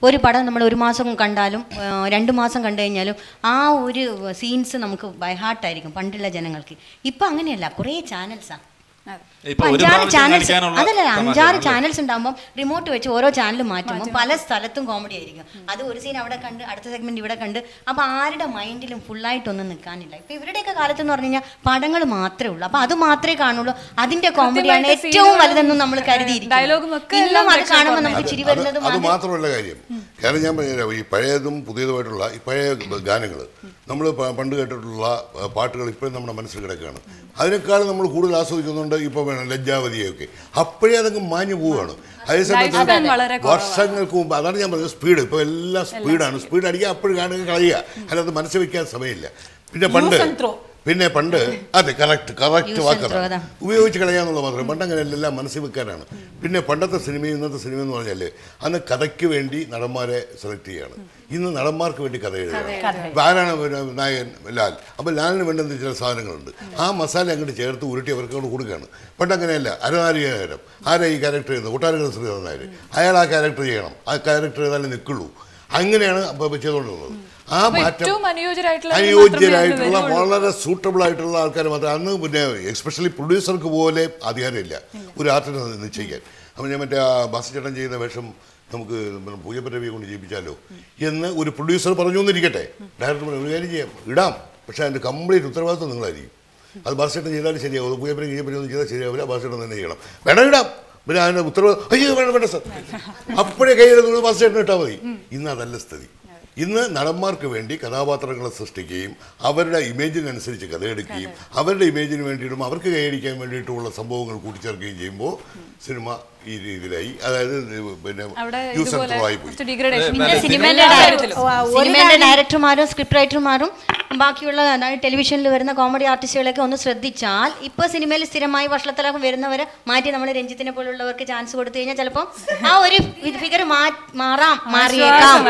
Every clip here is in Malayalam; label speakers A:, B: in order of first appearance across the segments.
A: ഒരു പടം നമ്മൾ ഒരു മാസം കണ്ടാലും ആ, രണ്ട് മാസം കണ്ടു കഴിഞ്ഞാലും ആ ഒരു സീൻസ് നമുക്ക് ബൈഹാർട്ടായിരിക്കും പണ്ടുള്ള ജനങ്ങൾക്ക് ഇപ്പം അങ്ങനെയല്ല കുറേ ചാനൽസാണ്
B: ഇപ്പൊ ഒരു
A: അഞ്ചാറ്
B: പ്രാവശ്യം
A: ചാനൽസ്
B: കാണിക്കാനുള്ള
A: അതല്ല
B: തമാശ
A: അഞ്ചാറ്
B: ആണല്ലേ?
A: ചാനൽസ് ഉണ്ടാകുമ്പോൾ റിമോട്ട് വെച്ച് ഓരോ ചാനൽ മാറ്റുമ്പോൾ പല സ്ഥലത്തും കോമഡി ആയിരിക്കും അത് ഒരു സീൻ അവിടെ കണ്ട് അടുത്ത സെഗ്മെന്റ് ഇവിടെ കണ്ട് അപ്പോൾ ആരുടെ മൈൻഡിലും ഫുള്ളായിട്ടൊന്നും നിൽക്കാനില്ല ഇപ്പൊ ഇവരുടെയൊക്കെ കാലത്ത് എന്ന് പറഞ്ഞു കഴിഞ്ഞാൽ പടങ്ങൾ മാത്രമേ ഉള്ളൂ അപ്പോൾ അത് മാത്രമേ കാണുള്ളൂ അതിന്റെ കോമഡിയാണ്
C: കൃത്യമായിട്ട്
A: ഏറ്റവും
C: scene
A: വലുതെന്നും നമ്മൾ കരുതിയിരിക്കും
C: ഡയലോഗും ഒക്കെ
A: ഇന്നും
C: എല്ലാം
A: അത് കാണുമ്പോൾ നമുക്ക്
D: അത്
A: ചിരി
D: അത്
A: വരുന്നതും
D: അത്
A: അത്
D: മാത്രമല്ല കാര്യം കാരണം ഞാൻ പറഞ്ഞുതരാം ഈ പഴയതും പുതിയതുമായിട്ടുള്ള ഈ പഴയ ഗാനങ്ങൾ നമ്മൾ പണ്ട് കേട്ടിട്ടുള്ള ആ, പാട്ടുകൾ ഇപ്പോഴും നമ്മുടെ മനസ്സിൽ കിടക്കുകയാണ് അതിനേക്കാളും നമ്മൾ കൂടുതൽ ആസ്വദിക്കുന്നുണ്ട് ഇപ്പോൾ വേണം ലജ്ജാവതിയൊക്കെ അപ്പോഴേ അതങ്ങ് മാഞ്ഞു പോവുകയാണ് അതേ
C: Lifespan
D: സമയത്ത്
C: വളരെ കുറവാണ്.
D: വർഷങ്ങൾക്ക് മുമ്പ് അതാണ് ഞാൻ പറഞ്ഞത് സ്പീഡ് ഇപ്പോൾ എല്ലാം സ്പീഡാണ് സ്പീഡ് അടിക്കുക അപ്പോഴും കാണുക കളയുക അല്ലാതെ മനസ്സിൽ വെക്കാൻ സമയമില്ല പിന്നെ പണ്ട്
E: and throw.
D: പിന്നെ പണ്ട് അതെ കറക്റ്റ് കറക്റ്റ്
A: Use and
D: വാക്കാണ്
A: throw, അതാ.
D: ഉപയോഗിച്ച് കളയാന്നുള്ളത് മാത്രം പണ്ട് അങ്ങനെ എല്ലാം മനസ്സിൽ വെക്കാനാണ് പിന്നെ പണ്ടത്തെ സിനിമയും ഇന്നത്തെ സിനിമ എന്ന് പറഞ്ഞാൽ അന്ന് കഥയ്ക്ക് വേണ്ടി നടന്മാരെ സെലക്ട് ചെയ്യാണ് ഇന്ന് നടന്മാർക്ക് വേണ്ടി കഥ എഴുതുകയാണ് ഇപ്പൊ ആരാണ് പിന്നെ നായകൻ ലാൽ അപ്പോൾ ലാലിന് വേണ്ടുന്ന ചില സാധനങ്ങളുണ്ട് ആ മസാല അങ്ങോട്ട് ചേർത്ത് ഉരുട്ടി അവർക്ക് അങ്ങോട്ട് കൊടുക്കുകയാണ് പണ്ട് അങ്ങനെയല്ല അരനാരികരം ആരാ ഈ ക്യാരക്ടർ ചെയ്യുന്നത് കൊട്ടാരക്കര ശ്രീധരൻ നായർ അയാൾ ആ ക്യാരക്ടർ ചെയ്യണം ആ ക്യാരക്ടർ ചെയ്താലേ നിൽക്കുള്ളൂ അങ്ങനെയാണ് അപ്പോൾ ചെയ്തുകൊണ്ടിരുന്നത് ആ
C: അപ്പൊ
D: മാറ്റം
C: ഏറ്റവും അനുയോജ്യരായിട്ടുള്ള
D: അനുയോജ്യരായിട്ടുള്ള വളരെ സൂട്ടബിൾ ആയിട്ടുള്ള ആൾക്കാർ മാത്രം അന്ന് പിന്നെ എക്സ്പെഷ്യലി പ്രൊഡ്യൂസർക്ക് പോലെ അധികാരമില്ല ഒരു ആർട്ടിനെ നിശ്ചയിക്കാൻ അപ്പം ഞാൻ മറ്റേ ആ ബാസി ചേട്ടൻ ചെയ്യുന്ന വേഷം നമുക്ക് പിന്നെ പൂജപ്പ രവിയെ കൊണ്ട് ചെയ്യിപ്പിച്ചാലോ എന്ന് ഒരു പ്രൊഡ്യൂസർ പറഞ്ഞു എന്നിരിക്കട്ടെ ഡയറക്ടർ പറഞ്ഞു, ഒരു കാര്യം ചെയ്യാം ഇടാം പക്ഷേ അതിൻ്റെ കംപ്ലീറ്റ് ഉത്തരവാദിത്വം നിങ്ങളായിരിക്കും അത് ബാസ് ചേട്ടൻ ചെയ്താലും ശരിയാവും പൂജപ്പന ചെയ്യപ്പറ്റൊന്നും ചെയ്താൽ ശരിയാവില്ല ബാസ് ചേട്ടൻ തന്നെ ചെയ്യണം വേണം ഇടാം പിന്നെ അതിൻ്റെ ഉത്തരവാദിത്വം അയ്യോ വേണം വേണ്ട സർ അപ്പോഴേ കൈയെടുത്തുകൊണ്ട് ബാസ് ചേട്ടൻ ഇട്ടാൽ മതി ഇന്ന് അതല്ല സ്ഥിതി ഇന്ന് നടന്മാർക്ക് വേണ്ടി കഥാപാത്രങ്ങളെ സൃഷ്ടിക്കുകയും അവരുടെ ഇമേജിനനുസരിച്ച് കഥയെടുക്കുകയും അവരുടെ ഇമേജിന് വേണ്ടിയിട്ടും അവർക്ക് കൈയടിക്കാൻ വേണ്ടിയിട്ടുള്ള സംഭവങ്ങൾ കൂട്ടിച്ചേർക്കുകയും ചെയ്യുമ്പോൾ സിനിമ ഈ രീതിയിലായി അതായത് പിന്നെ
C: അവിടെ
D: യൂസ് ആൻഡ്
C: ഇതുപോലെ
D: ത്രോ ആയി പോയി
C: കുറച്ച് degradation.
A: പിന്നെ
C: എല്ലാ
A: സിനിമയിലെ
C: കാര്യത്തിലും.
A: സിനിമയിലെ ഡയറക്ടർമാരും സ്ക്രിപ്റ്റ് റൈറ്റർമാരും ബാക്കിയുള്ള അതായത് ടെലിവിഷനിൽ വരുന്ന കോമഡി ആർട്ടിസ്റ്റുകളൊക്കെ ഒന്ന് ശ്രദ്ധിച്ചാൽ ഇപ്പോൾ സിനിമയിൽ സ്ഥിരമായി വഷളത്തിലൊക്കെ വരുന്നവരെ മാറ്റി നമ്മൾ രഞ്ജിത്തിനെ പോലുള്ളവർക്ക് ചാൻസ് കൊടുത്തു കഴിഞ്ഞാൽ ചിലപ്പോൾ ആ ഒരു ഫിഗർ മാറാം മാറിയേക്കാം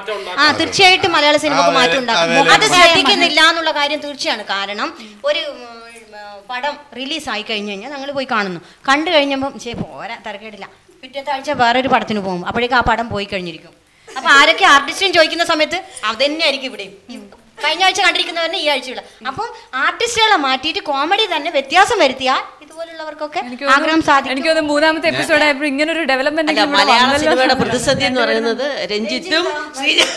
A: ആ തീർച്ചയായിട്ടും മലയാള സിനിമക്ക് മാറ്റം ഉണ്ടാക്കും അത് ശ്രദ്ധിക്കുന്നില്ല എന്നുള്ള കാര്യം തീർച്ചയാണ് കാരണം ഒരു ഉം, പടം റിലീസ് ആയി കഴിഞ്ഞു കഴിഞ്ഞാൽ ഞങ്ങൾ പോയി കാണുന്നു കണ്ടു കഴിഞ്ഞപ്പം ശേ പോരാ തിരക്കേടില്ല പിറ്റേത്തെ ആഴ്ച വേറൊരു പടത്തിന് പോകും അപ്പോഴേക്കും ആ പടം പോയി കഴിഞ്ഞിരിക്കും അപ്പൊ ആരൊക്കെ ആർട്ടിസ്റ്റും ചോദിക്കുന്ന സമയത്ത് അതന്നെയായിരിക്കും ഇവിടെ കഴിഞ്ഞ ആഴ്ച കണ്ടിരിക്കുന്നവരെ ഈ ആഴ്ചയുള്ള അപ്പം ആർട്ടിസ്റ്റുകളെ മാറ്റിയിട്ട് കോമഡി തന്നെ വ്യത്യാസം വരുത്തിയാൽ ഇതുപോലുള്ളവർക്കൊക്കെ
C: എനിക്ക്
A: ആഗ്രഹം
C: തോന്നുന്നു-
A: സാധിക്കും
C: എനിക്ക് തോന്നുന്നു മൂന്നാമത്തെ എപ്പിസോഡ് ആയപ്പോൾ ഇങ്ങനെ ഒരു ഡെവലപ്മെന്റ്
F: അല്ല മലയാള സിനിമയുടെ പ്രതിസന്ധി എന്ന് പറയുന്നത് രഞ്ജിത്തും ശ്രീ-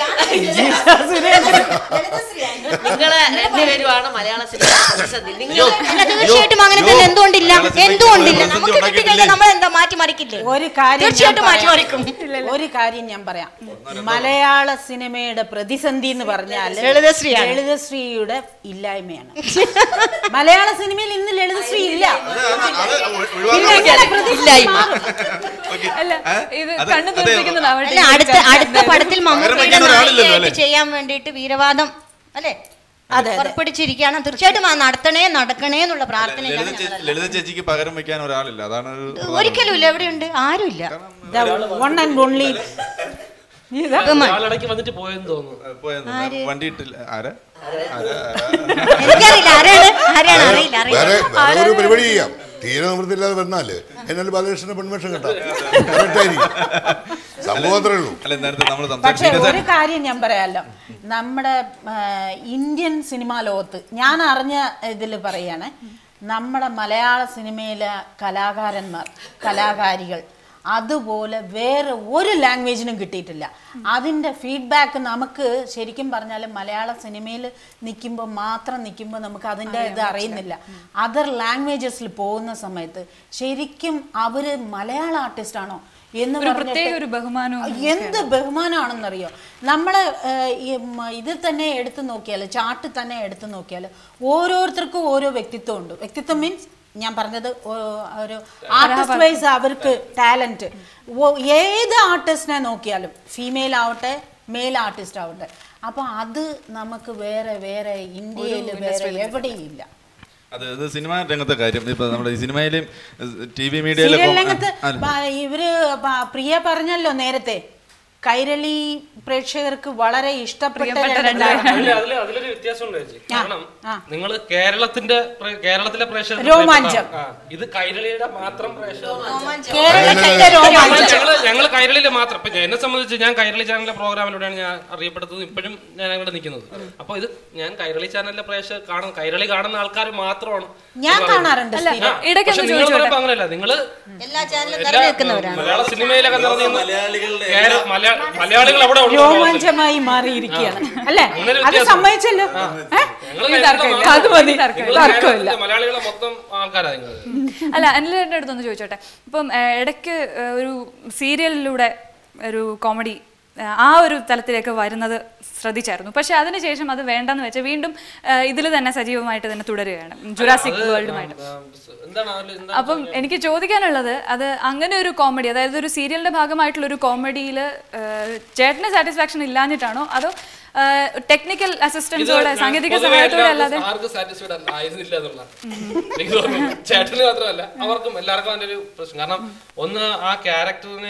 F: നിങ്ങളെ രണ്ടുപേരുമാണ് മലയാള സിനിമയുടെ പ്രതിസന്ധി നിങ്ങൾ
A: അല്ല തീർച്ചയായിട്ടും അങ്ങനെ തന്നെ എന്തുകൊണ്ടില്ല എന്തുകൊണ്ടില്ല നമുക്ക് കിട്ടിക്കഴിഞ്ഞാൽ നമ്മൾ എന്താ മാറ്റി മറിക്കില്ലേ
E: ഒരു കാര്യം ഞാൻ
A: തീർച്ചയായിട്ടും മാറ്റി
E: പറയാം.
A: മറിക്കും
E: ഒരു കാര്യം ഞാൻ പറയാം മലയാള സിനിമയുടെ പ്രതിസന്ധി എന്ന് പറഞ്ഞാൽ
A: ലളിതശ്രീയാണ്.
E: ലളിതശ്രീയുടെ ഇല്ലായ്മയാണ് മലയാള സിനിമയിൽ ഇന്ന് ലളിതശ്രീ ഇല്ല പിന്നെ എങ്ങനെ പ്രതിസന്ധി മാറും?
C: അല്ല ഇത്
B: അത്
C: കണ്ണു
B: അതെ,
C: തോന്നിപ്പിക്കുന്നതാവട്ടെ
A: അല്ല അടുത്ത അടുത്ത പടത്തിൽ മമ്മൂട്ടിയുടെ
B: വയ്ക്കാൻ ഒരാളില്ലല്ലോ,
A: നായികയായിട്ട്
B: അല്ലേ?
A: ചെയ്യാൻ വേണ്ടിയിട്ട് വീരവാദം അല്ലേ
E: അതെ, അതെ.
A: പുറപ്പെടുച്ചിരിക്കുകയാണ് തീർച്ചയായിട്ടും ആ നടത്തണേ നടക്കണേ എന്നുള്ള പ്രാർത്ഥനയിലാണ്
B: ലളിത ചേ-
A: ഞങ്ങളെല്ലാം.
B: ലളിത ചേച്ചിക്ക് പകരം വെക്കാൻ ഒരാളില്ല അതാണ് ഒരു പ്രധാന-
A: ഒരിക്കലും ഇല്ല എവിടെയുണ്ട് ആരുമില്ല
E: The one and only
A: ബഹുമാൻ.
G: നാളിടയ്ക്ക് വന്നിട്ട് പോയെന്ന് തോന്നുന്നു
B: പോയെന്ന് വണ്ടി ഇട്ടില്ല ആരാ
A: എനിക്കറിയില്ല ആരാണ് ആരാണ് അറിയില്ല അറിയില്ല
D: വേറെ വേറെ ഒരു പരിപാടി ചെയ്യാം തീരെ നിവൃത്തിയില്ലാതെ വന്നാല് എന്നാലും ബാലകൃഷ്ണന്റെ പെൺവേഷം കേട്ടോ കറക്റ്റായിരിക്കും സംഭവം അത്രേ ഉള്ളൂ
B: അല്ല നേരത്തെ നമ്മൾ
E: പക്ഷേ
B: സംസാരിച്ചത്
E: ഒരു കാര്യം ഞാൻ പറയാമല്ലോ നമ്മുടെ ആ, ഇന്ത്യൻ സിനിമാ ലോകത്ത് ഞാൻ അറിഞ്ഞ ഇതിൽ പറയാണ് നമ്മുടെ മലയാള സിനിമയിലെ കലാകാരന്മാർ കലാകാരികൾ അതുപോലെ വേറെ ഒരു ലാംഗ്വേജിനും കിട്ടിയിട്ടില്ല അതിൻ്റെ ഫീഡ്ബാക്ക് നമുക്ക് ശരിക്കും പറഞ്ഞാൽ മലയാള സിനിമയിൽ നിൽക്കുമ്പോൾ മാത്രം നിൽക്കുമ്പോൾ നമുക്ക് അതിൻ്റെ ഇത് അറിയുന്നില്ല അതർ ലാംഗ്വേജസിൽ പോകുന്ന സമയത്ത് ശരിക്കും അവർ മലയാള ആർട്ടിസ്റ്റ് ആണോ എന്ന്
C: ഒരു
E: പറഞ്ഞിട്ട്
C: പ്രത്യേക ഒരു ബഹുമാനവും
E: എന്ത് ബഹുമാനമാണെന്നറിയോ നമ്മളെ ഏഹ്, ഈ മ- ഇതിൽ തന്നെ എടുത്തു നോക്കിയാൽ ചാർട്ട് തന്നെ എടുത്തു നോക്കിയാൽ ഓരോരുത്തർക്കും ഓരോ വ്യക്തിത്വം ഉണ്ട് വ്യക്തിത്വം മീൻസ് ഞാൻ പറഞ്ഞത് ഓ- ഒരു ആർട്ടിസ്റ്റ് വൈസ് അവർക്ക് ടാലന്റ് ഏത് ആർട്ടിസ്റ്റിനെ നോക്കിയാലും ഫീമെയിൽ ആവട്ടെ മെയിൽ ആർട്ടിസ്റ്റ് ആവട്ടെ അപ്പൊ അത് നമുക്ക് വേറെ വേറെ ഇന്ത്യയിൽ വേറെ എവിടെയും ഇല്ല
B: അത് ഇത് സിനിമാ രംഗത്തെ കാര്യം ഇപ്പൊ നമ്മുടെ ഈ സിനിമയിലും ടി വി
E: സീരിയൽ രംഗത്ത്
B: മീഡിയയിലും
E: പ- ഇവര് പ- പ്രിയ പറഞ്ഞല്ലോ നേരത്തെ കൈരളി പ്രേക്ഷകർക്ക് വളരെ ഇഷ്ടപ്പെട്ട
C: പ്രിയപ്പെട്ട
E: രണ്ട്
C: രണ്ട്
G: അതില് അതില് അതിലൊരു വ്യത്യാസമുണ്ട് ചേച്ചി കാരണം
E: ആ.
G: നിങ്ങൾ കേരളത്തിന്റെ പ്രേ- കേരളത്തിലെ പ്രേക്ഷകർ
E: രോമാഞ്ചം.
G: ഇത് കൈരളിയുടെ മാത്രം പ്രേക്ഷകർ
E: കേരളത്തിന്റെ രോമാഞ്ചം
G: ഞങ്ങള് ഞങ്ങള് കൈരളിയില് മാത്രം ഇപ്പൊ എന്നെ സംബന്ധിച്ച് ഞാൻ കൈരളി ചാനലിലെ പ്രോഗ്രാമിലൂടെയാണ് ഞാൻ അറിയപ്പെടുന്നത് ഇപ്പോഴും ഞാൻ ഇവിടെ നിൽക്കുന്നത് അപ്പൊ ഇത് ഞാൻ കൈരളി ചാനലിലെ പ്രേക്ഷകർ കാണുന്ന കൈരളി കാണുന്ന ആൾക്കാർ മാത്രമാണ്
E: ഞാൻ കാണാറുണ്ട്
C: അല്ല
E: സ്ഥിരം.
C: ഇടയ്ക്ക്
G: പക്ഷെ
C: ഒന്ന്
G: നിങ്ങൾ
C: ചോദിച്ചോട്ടെ
G: പറയുമ്പോ അങ്ങനെയല്ല നിങ്ങള്
A: എല്ലാ ചാനലും
G: എല്ലാ
A: നിറഞ്ഞു നിൽക്കുന്നവരാണ്
G: മലയാള സിനിമയിലൊക്കെ നിറഞ്ഞു
B: മലയാളികളുടെ
G: കേര- മലയാ- മലയാളികൾ അവിടെ ഉണ്ട്
E: രോമാഞ്ചമായി മാറിയിരിക്കുകയാണ് അല്ലേ
G: അങ്ങനെ ഒരു
E: അത്
G: വ്യത്യാസം.
E: സമ്മതിച്ചല്ലോ ഏ?
G: ഞങ്ങള്
C: ഈ തർക്കമില്ല.
G: കേരളത്തിലെ
C: അത് മതി.
G: നിങ്ങള്
C: തർക്കമില്ല.
G: കേരളത്തിലെ മലയാളികളെ മൊത്തം ആൾക്കാരാ നിങ്ങൾ
C: അല്ല അനിലേട്ടൻ്റെ അടുത്തൊന്ന് ചോദിച്ചോട്ടെ ഇപ്പം ഏഹ്, ഇടയ്ക്ക് ഏഹ്, ഒരു സീരിയലിലൂടെ ഒരു കോമഡി ആ ഒരു തലത്തിലേക്ക് വരുന്നത് ശ്രദ്ധിച്ചായിരുന്നു പക്ഷെ അതിനുശേഷം അത് വേണ്ടെന്ന് വെച്ച് വീണ്ടും ഇതിൽ തന്നെ സജീവമായിട്ട് തന്നെ തുടരുകയാണ് ജുറാസിക് വേൾഡുമായിട്ട്
G: എന്താണ് അതില് എന്താ
C: അപ്പം എനിക്ക് ചോദിക്കാനുള്ളത് അത് അങ്ങനെ ഒരു കോമഡി അതായത് ഒരു സീരിയലിന്റെ ഭാഗമായിട്ടുള്ള ഒരു കോമഡിയിൽ ചേട്ടന് സാറ്റിസ്ഫാക്ഷൻ ഇല്ലാഞ്ഞിട്ടാണോ അതോ ടെക്നിക്കൽ അസിസ്റ്റൻസോടെ
G: ഇത്
C: സാങ്കേതിക
G: പൊതുവെ
C: സഹായത്തോടെ
G: എല്ലാവർക്കും
C: അല്ലാതെ
G: ആർക്കും സാറ്റിസ്ഫൈഡ് അല്ല ആയിരുന്നില്ല എന്നുള്ള എനിക്ക് തോന്നുന്നു ചേട്ടന് മാത്രമല്ല അവർക്കും എല്ലാവർക്കും അതിന്റെ ഒരു പ്രശ്നം കാരണം ഒന്ന് ആ ക്യാരക്ടറിന്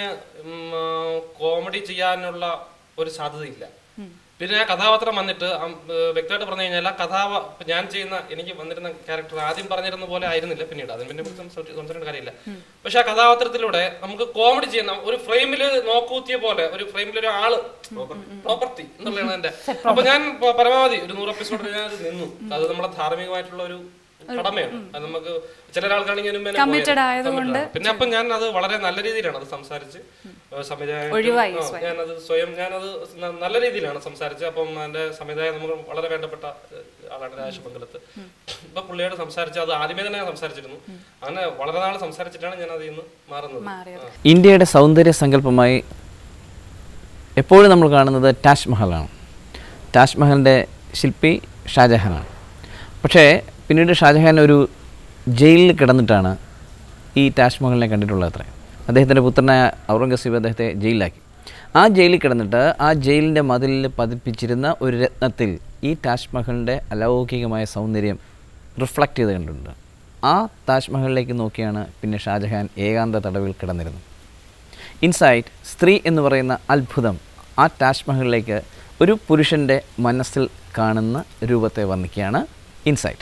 G: കോമഡി ചെയ്യാനുള്ള ഒരു സാധ്യതയില്ല പിന്നെ ആ കഥാപാത്രം വന്നിട്ട് അം, ഏർ വ്യക്തമായിട്ട് പറഞ്ഞു കഴിഞ്ഞാൽ ആ കഥാപ ഞാൻ ചെയ്യുന്ന എനിക്ക് വന്നിരുന്ന ക്യാരക്ടർ ആദ്യം പറഞ്ഞിരുന്ന പോലെ ആയിരുന്നില്ല പിന്നീട് അതിനെ പിന്നെ കുറിച്ച് സംസാരിച്ച് സംസാരിക്കേണ്ട കാര്യമില്ല പക്ഷെ ആ കഥാപാത്രത്തിലൂടെ നമുക്ക് കോമഡി ചെയ്യുന്ന ഒരു ഫ്രെയിമിൽ നോക്കൂത്തിയ പോലെ ഒരു ഫ്രെയിമിൽ ഒരു ആള് പ്രോപ്പർട്ടി എന്നുള്ളതാണ് എന്റെ അപ്പൊ ഞാൻ പ- പരമാവധി ഒരു നൂറ് എപ്പിസോഡ് ഞാൻ അത് നിന്നു അത് നമ്മുടെ ധാർമ്മികമായിട്ടുള്ള ഒരു കടമയാണ് അത് നമുക്ക് ചില ആൾക്കാണെങ്കിൽ ഒരു മെനെ
C: Committed
G: പോയത്.
C: ആയതുകൊണ്ട്
G: Committed ആണ്. പിന്നെ അപ്പൊ ഞാൻ അത് വളരെ നല്ല രീതിയിലാണ് അത് സംസാരിച്ച് ഏഹ് സംവിധായകൻ
C: ഒഴിവായി
G: ആ, ഞാനത് സ്വയം ഞാനത് ന- നല്ല രീതിയിലാണ് സംസാരിച്ചത് അപ്പം എന്റെ സംവിധായകൻ നമുക്ക് വളരെ വേണ്ടപ്പെട്ട ഏഹ്, ആളാണ് രാജേഷ് പങ്കലത്ത് ഇപ്പൊ പുള്ളിയോട് സംസാരിച്ച് അത് ആദ്യമേ തന്നെ ഞാൻ സംസാരിച്ചിരുന്നു അങ്ങനെ വളരെ നാൾ സംസാരിച്ചിട്ടാണ് ഞാൻ അതിൽ നിന്ന് മാറുന്നത്
C: മാറിയത്
H: ഇന്ത്യയുടെ സൗന്ദര്യ സങ്കല്പമായി എപ്പോഴും നമ്മൾ കാണുന്നത് താജ്മഹലാണ് താജ്മഹലിൻ്റെ ശില്പി ഷാജഹാനാണ് പക്ഷേ പിന്നീട് ഷാജഹാൻ ഒരു ജയിലിൽ കിടന്നിട്ടാണ് ഈ താജ്മഹലിനെ കണ്ടിട്ടുള്ളത് അത്രേ അദ്ദേഹത്തിൻ്റെ പുത്രനായ ഔറംഗസീബ് അദ്ദേഹത്തെ ജയിലിലാക്കി ആ ജയിലിൽ കിടന്നിട്ട് ആ ജയിലിൻ്റെ മതിലിൽ പതിപ്പിച്ചിരുന്ന ഒരു രത്നത്തിൽ ഈ താജ്മഹലിൻ്റെ അലൗകികമായ സൗന്ദര്യം റിഫ്ലക്റ്റ് ചെയ്ത് കണ്ടിട്ടുണ്ട് ആ താജ്മഹലിലേക്ക് നോക്കിയാണ് പിന്നെ ഷാജഹാൻ ഏകാന്ത തടവിൽ കിടന്നിരുന്നത് ഇൻസൈറ്റ് സ്ത്രീ എന്ന് പറയുന്ന അത്ഭുതം ആ താജ്മഹലിലേക്ക് ഒരു പുരുഷൻ്റെ മനസ്സിൽ കാണുന്ന രൂപത്തെ വർണ്ണിക്കുകയാണ് ഇൻസൈറ്റ്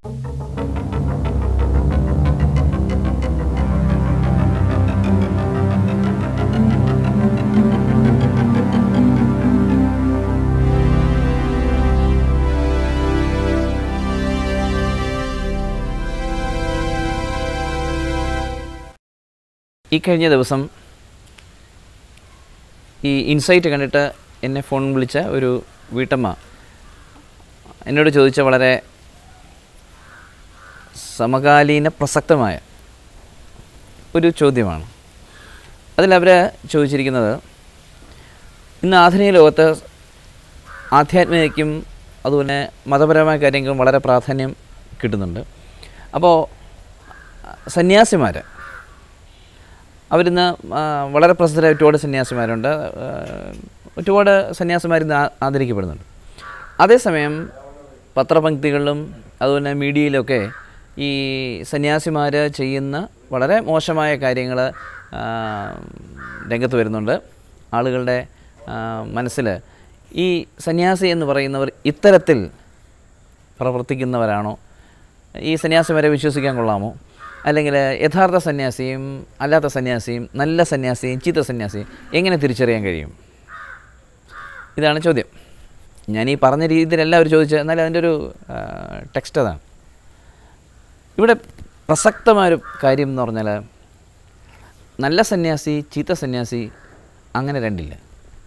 H: ഈ കഴിഞ്ഞ ദിവസം ഈ ഇൻസൈറ്റ് കണ്ടിട്ട് എന്നെ ഫോൺ വിളിച്ച ഒരു വീട്ടമ്മ എന്നോട് ചോദിച്ച വളരെ സമകാലീന പ്രസക്തമായ ഒരു ചോദ്യമാണ് അതിലവർ ചോദിച്ചിരിക്കുന്നത് ഇന്ന് ആധുനിക ലോകത്ത് ആധ്യാത്മികതയ്ക്കും അതുപോലെ മതപരമായ കാര്യങ്ങളും വളരെ പ്രാധാന്യം കിട്ടുന്നുണ്ട് അപ്പോൾ സന്യാസിമാർ അവരിന്ന് ആ, വളരെ പ്രസിദ്ധരായ ഒരുപാട് സന്യാസിമാരുണ്ട് ആ, ഒരുപാട് സന്യാസിമാർ ഇന്ന് ആ- ആദരിക്കപ്പെടുന്നുണ്ട് അതേസമയം പത്രപംക്തികളിലും അതുപോലെ മീഡിയയിലൊക്കെ ഈ സന്യാസിമാർ ചെയ്യുന്ന വളരെ മോശമായ കാര്യങ്ങൾ രംഗത്ത് വരുന്നുണ്ട് ആളുകളുടെ മനസ്സിൽ ഈ സന്യാസി എന്ന് പറയുന്നവർ ഇത്തരത്തിൽ പ്രവർത്തിക്കുന്നവരാണോ ഈ സന്യാസിമാരെ വിശ്വസിക്കാൻ കൊള്ളാമോ അല്ലെങ്കിൽ യഥാർത്ഥ സന്യാസിയും അല്ലാത്ത സന്യാസിയും നല്ല സന്യാസിയും ചീത്ത സന്യാസിയും എങ്ങനെ തിരിച്ചറിയാൻ കഴിയും ഇതാണ് ചോദ്യം ഞാൻ ഈ പറഞ്ഞ രീതിയിലല്ല അവർ ചോദിച്ചത് എന്നാലും അതിൻ്റെ ഒരു ടെക്സ്റ്റ് അതാണ് ഇവിടെ പ്രസക്തമായൊരു കാര്യം എന്ന് പറഞ്ഞാൽ നല്ല സന്യാസി ചീത്ത സന്യാസി അങ്ങനെ രണ്ടില്ല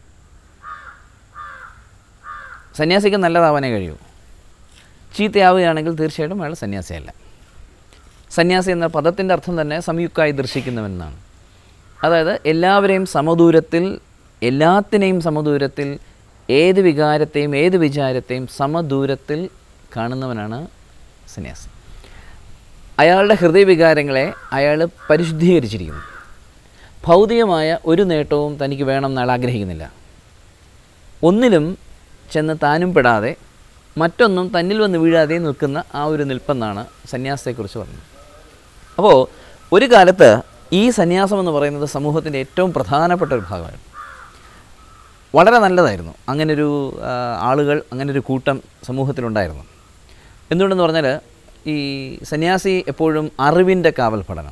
H: സന്യാസിക്ക് നല്ലതാവാനേ കഴിയൂ ചീത്തയാവുകയാണെങ്കിൽ തീർച്ചയായിട്ടും അയാൾ സന്യാസിയല്ല സന്യാസി എന്ന പദത്തിൻ്റെ അർത്ഥം തന്നെ സംയുക്തമായി ദർശിക്കുന്നവനെന്നാണ് അതായത് എല്ലാവരെയും സമദൂരത്തിൽ എല്ലാത്തിനെയും സമദൂരത്തിൽ ഏത് വികാരത്തെയും ഏത് വിചാരത്തെയും സമദൂരത്തിൽ കാണുന്നവനാണ് സന്യാസി അയാളുടെ ഹൃദയവികാരങ്ങളെ അയാൾ പരിശുദ്ധീകരിച്ചിരിക്കുന്നു ഭൗതികമായ ഒരു നേട്ടവും തനിക്ക് വേണം എന്നയാൾ ആഗ്രഹിക്കുന്നില്ല ഒന്നിലും ചെന്ന് താനും പെടാതെ മറ്റൊന്നും തന്നിൽ വന്ന് വീഴാതെ നിൽക്കുന്ന ആ ഒരു നിൽപ്പെന്നാണ് സന്യാസത്തെക്കുറിച്ച് പറഞ്ഞത് അപ്പോൾ ഒരു കാലത്ത് ഈ സന്യാസം എന്ന് പറയുന്നത് സമൂഹത്തിൻ്റെ ഏറ്റവും പ്രധാനപ്പെട്ട ഒരു ഭാഗമായിരുന്നു വളരെ നല്ലതായിരുന്നു അങ്ങനൊരു ആ, ആളുകൾ അങ്ങനൊരു കൂട്ടം സമൂഹത്തിലുണ്ടായിരുന്നു എന്തുകൊണ്ടെന്ന് പറഞ്ഞാൽ ഈ സന്യാസി എപ്പോഴും അറിവിൻ്റെ കാവൽ പഠനം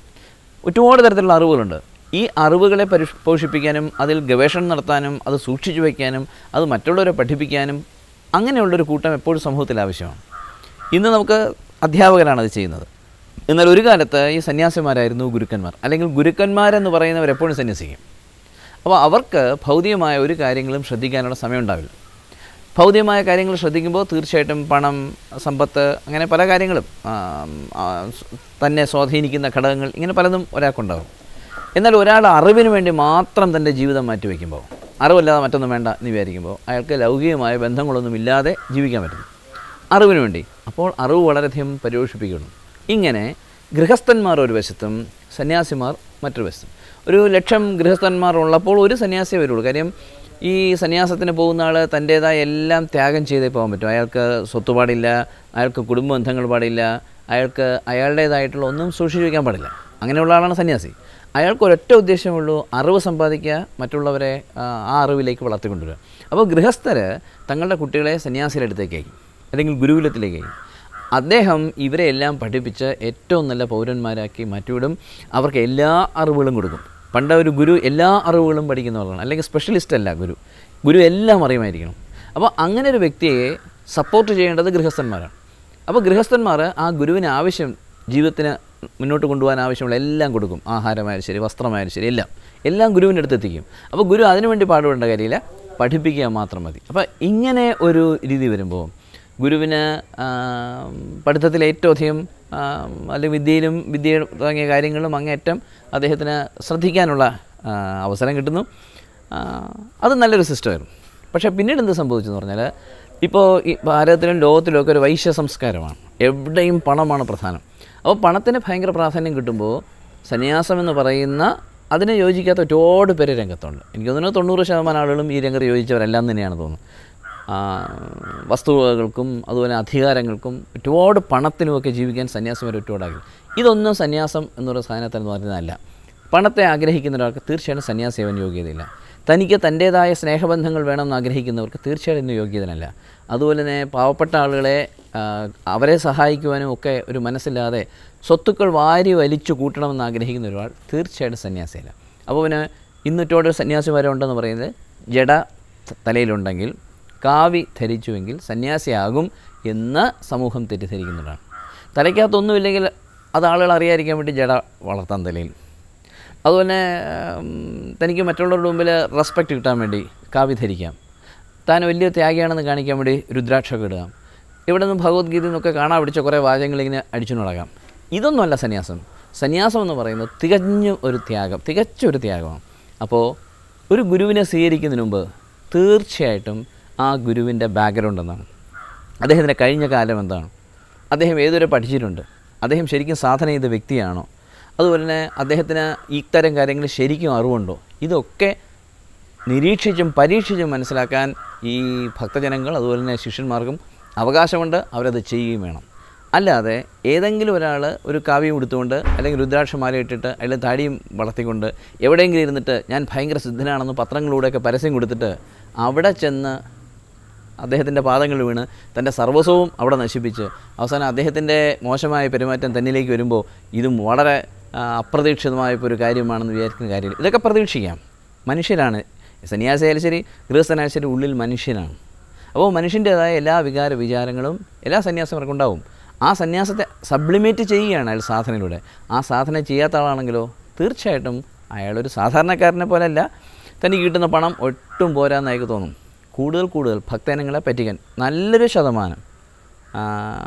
H: ഒരുപാട് തരത്തിലുള്ള അറിവുകളുണ്ട് ഈ അറിവുകളെ പരിഷ് പോഷിപ്പിക്കാനും അതിൽ ഗവേഷണം നടത്താനും അത് സൂക്ഷിച്ചു വയ്ക്കാനും അത് മറ്റുള്ളവരെ പഠിപ്പിക്കാനും അങ്ങനെയുള്ളൊരു കൂട്ടം എപ്പോഴും സമൂഹത്തിൽ ആവശ്യമാണ് ഇന്ന് നമുക്ക് അധ്യാപകരാണ് അത് ചെയ്യുന്നത് എന്നാൽ ഒരു കാലത്ത് ഈ സന്യാസിമാരായിരുന്നു ഗുരുക്കന്മാർ അല്ലെങ്കിൽ ഗുരുക്കന്മാരെന്ന് പറയുന്നവർ എപ്പോഴും സന്യസിക്കും അപ്പോൾ അവർക്ക് ഭൗതികമായ ഒരു കാര്യങ്ങളും ശ്രദ്ധിക്കാനുള്ള സമയം ഉണ്ടാവില്ല ഭൗതികമായ കാര്യങ്ങൾ ശ്രദ്ധിക്കുമ്പോൾ തീർച്ചയായിട്ടും പണം സമ്പത്ത് അങ്ങനെ പല കാര്യങ്ങളും ആ, ആ, സ് തന്നെ സ്വാധീനിക്കുന്ന ഘടകങ്ങൾ ഇങ്ങനെ പലതും ഒരാൾക്കുണ്ടാകും എന്നാൽ ഒരാൾ അറിവിന് വേണ്ടി മാത്രം തൻ്റെ ജീവിതം മാറ്റിവെക്കുമ്പോൾ അറിവല്ലാതെ മറ്റൊന്നും വേണ്ട എന്ന് വിചാരിക്കുമ്പോൾ അയാൾക്ക് ലൗകികമായ ബന്ധങ്ങളൊന്നും ഇല്ലാതെ ജീവിക്കാൻ പറ്റും അറിവിന് വേണ്ടി അപ്പോൾ അറിവ് വളരെയധികം പരിപോഷിപ്പിക്കുന്നു ഇങ്ങനെ ഗൃഹസ്ഥന്മാർ ഒരു വശത്തും സന്യാസിമാർ മറ്റൊരു വശത്തും ഒരു ലക്ഷം ഗൃഹസ്ഥന്മാർ ഉള്ളപ്പോൾ ഒരു സന്യാസിയെ വരുള്ളൂ കാര്യം ഈ സന്യാസത്തിന് പോകുന്ന ആൾ തൻ്റേതായ എല്ലാം ത്യാഗം ചെയ്തേ പോകാൻ പറ്റും അയാൾക്ക് സ്വത്ത് പാടില്ല അയാൾക്ക് കുടുംബ ബന്ധങ്ങൾ പാടില്ല അയാൾക്ക് അയാളുടേതായിട്ടുള്ള ഒന്നും സൂക്ഷിച്ചു വയ്ക്കാൻ പാടില്ല അങ്ങനെയുള്ള ആളാണ് സന്യാസി അയാൾക്ക് ഒരൊറ്റ ഉദ്ദേശമുള്ളൂ അറിവ് സമ്പാദിക്കുക മറ്റുള്ളവരെ ആ, ആ അറിവിലേക്ക് വളർത്തിക്കൊണ്ടുവരിക അപ്പോൾ ഗൃഹസ്ഥർ തങ്ങളുടെ കുട്ടികളെ സന്യാസിയുടെ അടുത്തേക്ക് അയക്കും അല്ലെങ്കിൽ ഗുരുകുലത്തിലേക്ക് അയക്കും അദ്ദേഹം ഇവരെ എല്ലാം പഠിപ്പിച്ച് ഏറ്റവും നല്ല പൗരന്മാരാക്കി മാറ്റിവിടും അവർക്ക് എല്ലാ അറിവുകളും കൊടുക്കും പണ്ട് ഒരു ഗുരു എല്ലാ അറിവുകളും പഠിക്കുന്നവരാണ് അല്ലെങ്കിൽ സ്പെഷ്യലിസ്റ്റ് അല്ല ഗുരു ഗുരു എല്ലാം അറിയുമായിരിക്കണം അപ്പോൾ അങ്ങനെ ഒരു വ്യക്തിയെ സപ്പോർട്ട് ചെയ്യേണ്ടത് ഗൃഹസ്ഥന്മാരാണ് അപ്പോൾ ഗൃഹസ്ഥന്മാർ ആ ഗുരുവിന് ആവശ്യം ജീവിതത്തിന് മുന്നോട്ട് കൊണ്ടുപോകാൻ ആവശ്യമുള്ള എല്ലാം കൊടുക്കും ആഹാരമായാലും ശരി വസ്ത്രമായാലും ശരി എല്ലാം എല്ലാം ഗുരുവിൻ്റെ അടുത്ത് എത്തിക്കും അപ്പോൾ ഗുരു അതിനുവേണ്ടി പാടുപെടേണ്ട കാര്യമില്ല പഠിപ്പിക്കുക മാത്രം മതി അപ്പോൾ ഇങ്ങനെ ഒരു രീതി വരുമ്പോൾ ഗുരുവിന് ആ, പഠിത്തത്തിൽ ഏറ്റവും അധികം ആ, അല്ലെങ്കിൽ വിദ്യയിലും വിദ്യ തുടങ്ങിയ കാര്യങ്ങളിലും അങ്ങേയറ്റം അദ്ദേഹത്തിന് ശ്രദ്ധിക്കാനുള്ള ആ, അവസരം കിട്ടുന്നു ആ, അത് നല്ലൊരു സിസ്റ്റമായിരുന്നു പക്ഷേ പിന്നീട് എന്ത് സംഭവിച്ചെന്ന് പറഞ്ഞാൽ ഇപ്പോൾ ഈ ഭാരതത്തിലും ലോകത്തിലും ഒക്കെ ഒരു വൈശ്യ സംസ്കാരമാണ് എവിടെയും പണമാണ് പ്രധാനം അപ്പോൾ പണത്തിന് ഭയങ്കര പ്രാധാന്യം കിട്ടുമ്പോൾ സന്യാസം എന്ന് പറയുന്ന അതിനെ യോജിക്കാത്ത ഒരുപാട് പേര് രംഗത്തുണ്ട് എനിക്ക് തോന്നുന്നു തൊണ്ണൂറ് ശതമാനം ആളുകളും ഈ രംഗത്ത് യോജിച്ചവരെല്ലാം തന്നെയാണ് തോന്നുന്നു ആ, വസ്തുവകകൾക്കും അതുപോലെ അധികാരങ്ങൾക്കും ഒരുപാട് പണത്തിനുമൊക്കെ ജീവിക്കാൻ സന്യാസിമാർ ഒരുപാടാകും ഇതൊന്നും സന്യാസം എന്നുള്ള സാധനത്തിൽ എന്ന് പറയുന്നതല്ല പണത്തെ ആഗ്രഹിക്കുന്ന ഒരാൾക്ക് തീർച്ചയായിട്ടും സന്യാസിയാവാൻ യോഗ്യതയില്ല തനിക്ക് തൻ്റേതായ സ്നേഹബന്ധങ്ങൾ വേണമെന്ന് ആഗ്രഹിക്കുന്നവർക്ക് തീർച്ചയായിട്ടും ഇന്ന് യോഗ്യതനല്ല അതുപോലെ തന്നെ പാവപ്പെട്ട ആളുകളെ ആ, അവരെ സഹായിക്കുവാനും ഒക്കെ ഒരു മനസ്സില്ലാതെ സ്വത്തുക്കൾ വാരി വലിച്ചു കൂട്ടണമെന്ന് ആഗ്രഹിക്കുന്ന ഒരാൾ തീർച്ചയായിട്ടും സന്യാസിയല്ല അപ്പോൾ പിന്നെ ഇന്ന് ഒരുപാട് സന്യാസിമാരുണ്ടെന്ന് പറയുന്നത് ജഡ ത- തലയിലുണ്ടെങ്കിൽ കാവി ധരിച്ചുവെങ്കിൽ സന്യാസിയാകും എന്ന് സമൂഹം തെറ്റിദ്ധരിക്കുന്നതാണ് തലയ്ക്കകത്തൊന്നുമില്ലെങ്കിൽ അത് ആളുകൾ അറിയാതിരിക്കാൻ വേണ്ടി ജഡ വളർത്താൻ തലയിൽ അതുപോലെ ഉം, തനിക്ക് മറ്റുള്ളവരുടെ മുമ്പിൽ റെസ്പെക്റ്റ് കിട്ടാൻ വേണ്ടി കാവി ധരിക്കാം താൻ വലിയ ത്യാഗിയാണെന്ന് കാണിക്കാൻ വേണ്ടി രുദ്രാക്ഷമൊക്കെ ഇടുക ഇവിടെ നിന്ന് ഭഗവത്ഗീതയിൽ നിന്നൊക്കെ കാണാൻ പിടിച്ച കുറേ വാചകങ്ങൾ ഇങ്ങനെ അടിച്ചു നടക്കാം ഇതൊന്നുമല്ല സന്യാസം സന്യാസം എന്ന് പറയുന്നത് തികഞ്ഞ ഒരു ത്യാഗം തികച്ച ഒരു ത്യാഗമാണ് അപ്പോൾ ഒരു ഗുരുവിനെ സ്വീകരിക്കുന്നതിന് മുമ്പ് തീർച്ചയായിട്ടും ആ ഗുരുവിൻ്റെ ബാക്ക്ഗ്രൗണ്ട് എന്താണ് അദ്ദേഹത്തിൻ്റെ കഴിഞ്ഞ കാലം എന്താണ് അദ്ദേഹം ഏതുവരെ പഠിച്ചിട്ടുണ്ട് അദ്ദേഹം ശരിക്കും സാധന ചെയ്ത വ്യക്തിയാണോ അതുപോലെ തന്നെ അദ്ദേഹത്തിന് ഇത്തരം കാര്യങ്ങൾ ശരിക്കും അറിവുണ്ടോ ഇതൊക്കെ നിരീക്ഷിച്ചും പരീക്ഷിച്ചും മനസ്സിലാക്കാൻ ഈ ഭക്തജനങ്ങൾ അതുപോലെ തന്നെ ശിഷ്യന്മാർക്കും അവകാശമുണ്ട് അവരത് ചെയ്യുകയും വേണം അല്ലാതെ ഏതെങ്കിലും ഒരാൾ ഒരു കാവ്യം ഉടുത്തുകൊണ്ട് അല്ലെങ്കിൽ രുദ്രാക്ഷമാല ഇട്ടിട്ട് അല്ലെങ്കിൽ താടിയും വളർത്തിക്കൊണ്ട് എവിടെയെങ്കിലും ഇരുന്നിട്ട് ഞാൻ ഭയങ്കര സിദ്ധനാണെന്ന് പത്രങ്ങളിലൂടെയൊക്കെ പരസ്യം കൊടുത്തിട്ട് അവിടെ ചെന്ന് അദ്ദേഹത്തിൻ്റെ പാദങ്ങളിൽ വീണ് തൻ്റെ സർവസ്വവും അവിടെ നശിപ്പിച്ച് അവസാനം അദ്ദേഹത്തിൻ്റെ മോശമായ പെരുമാറ്റം തന്നിലേക്ക് വരുമ്പോൾ ഇതും വളരെ ആ, അപ്രതീക്ഷിതമായപ്പോൾ ഒരു കാര്യമാണെന്ന് വിചാരിക്കുന്ന കാര്യമില്ല ഇതൊക്കെ പ്രതീക്ഷിക്കാം മനുഷ്യരാണ് സന്യാസിയായാലും ശരി ഗൃഹസ്ഥനായാലും ശരി ഉള്ളിൽ മനുഷ്യനാണ് അപ്പോൾ മനുഷ്യൻ്റേതായ എല്ലാ വികാര വിചാരങ്ങളും എല്ലാ സന്യാസിമാർക്കും ഉണ്ടാവും ആ സന്യാസത്തെ സബ്ലിമേറ്റ് ചെയ്യുകയാണ് അയാൾ സാധനയിലൂടെ ആ സാധന ചെയ്യാത്ത ആളാണെങ്കിലോ തീർച്ചയായിട്ടും അയാളൊരു സാധാരണക്കാരനെ പോലെയല്ല തനിക്ക് കിട്ടുന്ന പണം ഒട്ടും പോരാന്ന് അയാൾക്ക് തോന്നും കൂടുതൽ കൂടുതൽ ഭക്തജനങ്ങളെ പറ്റിക്കാൻ നല്ലൊരു ശതമാനം ആ,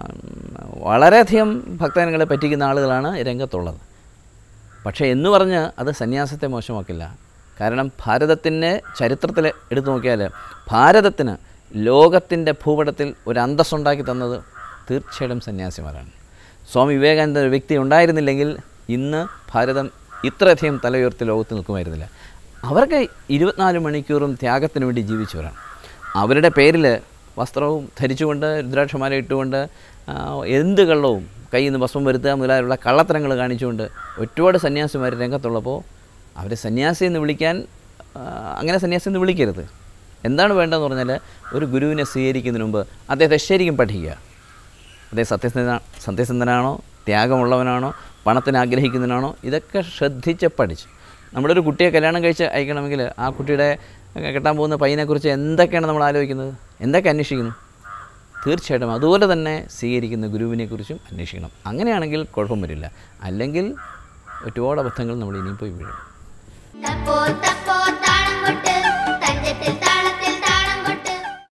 H: വളരെയധികം ഭക്തജനങ്ങളെ പറ്റിക്കുന്ന ആളുകളാണ് ഈ രംഗത്തുള്ളത് പക്ഷേ എന്ന് പറഞ്ഞ് അത് സന്യാസത്തെ മോശമാക്കില്ല കാരണം ഭാരതത്തിൻ്റെ ചരിത്രത്തിൽ എടുത്തു നോക്കിയാൽ ഭാരതത്തിന് ലോകത്തിൻ്റെ ഭൂപടത്തിൽ ഒരു അന്തസ്സുണ്ടാക്കി തന്നത് തീർച്ചയായിട്ടും സന്യാസിമാരാണ് സ്വാമി വിവേകാനന്ദ ഒരു വ്യക്തി ഉണ്ടായിരുന്നില്ലെങ്കിൽ ഇന്ന് ഭാരതം ഇത്രയധികം തലയുയർത്തി ലോകത്ത് നിൽക്കുമായിരുന്നില്ല അവർക്ക് ഇരുപത്തിനാല് മണിക്കൂറും ത്യാഗത്തിന് വേണ്ടി ജീവിച്ചവരാണ് അവരുടെ പേരിൽ വസ്ത്രവും ധരിച്ചുകൊണ്ട് രുദ്രാക്ഷമാല ഇട്ടുകൊണ്ട് ആ, എന്ത് കള്ളവും കയ്യിൽ നിന്ന് ഭസ്മം വരുത്തുക മുതലായുള്ള കള്ളത്തരങ്ങൾ കാണിച്ചുകൊണ്ട് ഒരുപാട് സന്യാസിമാർ രംഗത്തുള്ളപ്പോൾ അവരെ സന്യാസി എന്ന് വിളിക്കാൻ ആ, അങ്ങനെ സന്യാസി എന്ന് വിളിക്കരുത് എന്താണ് വേണ്ടതെന്ന് പറഞ്ഞാൽ ഒരു ഗുരുവിനെ സ്വീകരിക്കുന്നതിന് മുമ്പ് അദ്ദേഹത്തെ ശരിക്കും പഠിക്കുക അദ്ദേഹം സത്യസന്ധന സത്യസന്ധനാണോ ത്യാഗമുള്ളവനാണോ പണത്തിന് ആഗ്രഹിക്കുന്നതിനാണോ ഇതൊക്കെ ശ്രദ്ധിച്ച് പഠിച്ച് നമ്മുടെ ഒരു കുട്ടിയെ കല്യാണം കഴിച്ച് അയക്കണമെങ്കിൽ ആ കുട്ടിയുടെ കെട്ടാൻ പോകുന്ന പയ്യനെക്കുറിച്ച് എന്തൊക്കെയാണ് നമ്മൾ ആലോചിക്കുന്നത് എന്തൊക്കെ അന്വേഷിക്കുന്നു തീർച്ചയായിട്ടും അതുപോലെ തന്നെ സ്വീകരിക്കുന്ന ഗുരുവിനെക്കുറിച്ചും അന്വേഷിക്കണം അങ്ങനെയാണെങ്കിൽ കുഴപ്പം വരില്ല അല്ലെങ്കിൽ ഒരുപാട് അബദ്ധങ്ങൾ നമ്മൾ ഇനിയും പോയി വീഴും
I: തപ്പോ തപ്പോ